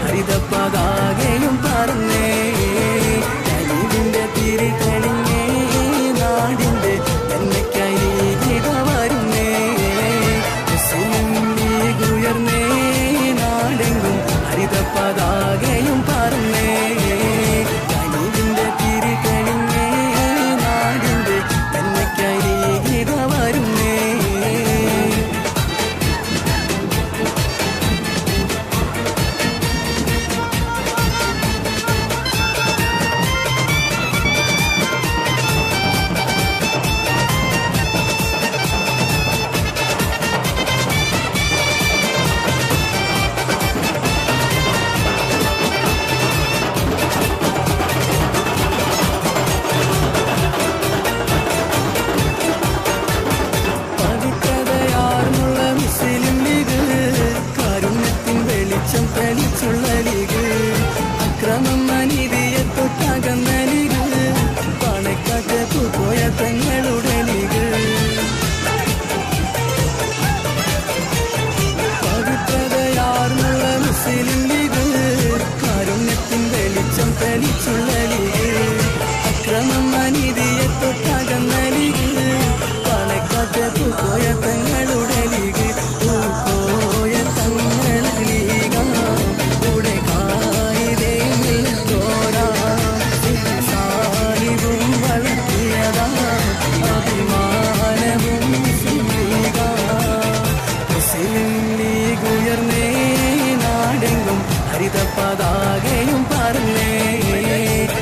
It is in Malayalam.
ഹരിത പതാകയും പറന്നേ കനിവിന്റെ തിരി തെളിഞ്ഞേ നാടിന്റെ നന്മയ്ക്കായി ഇത വരുന്നേ മുസ്ലിം ലീഗ് ഉയർന്നേ നാടെങ്കും ഹരിത പതാകയും പറന്നേ കനിവിന്റെ തിരി തെളിഞ്ഞേ നാടിന്റെ നന്മയ്ക്കായി ഇത വരുന്നേ പവിത്രതയാർന്നുള്ള മുസ്ലിം ലീഗ് കാരുണ്യത്തിൻ വെളിച്ചം തെളിച്ചുള്ള ലീഗ് അക്രമം അനീതിയെ തൊട്ടകന്ന ലീഗ് പണക്കാറ്റ് പോയ തങ്ങളുടെ ലീഗ് പവിത്രതയാർന്നുള്ള മുസ്ലിം ലീഗ് കാരുണ്യത്തിൻ വെളിച്ചം തെളിച്ചുള്ള ലീഗ് അക്രമം അനീതിയെ തൊട്ടകന്ന ലീഗ് പണക്കാറ്റ് പോയ തങ്ങളുടെ ലീഗ് പോയ തങ്ങൾ ലീഗ കൂടെ കായിതേ തോരാ സാലിവും വളർത്തിയതാ അഭിമാനവും ലീഗ മുസ്ലിം ലീഗ് ഉയർന്നേ നാടെങ്കും ഹരിത പതാകയും പറഞ്ഞേ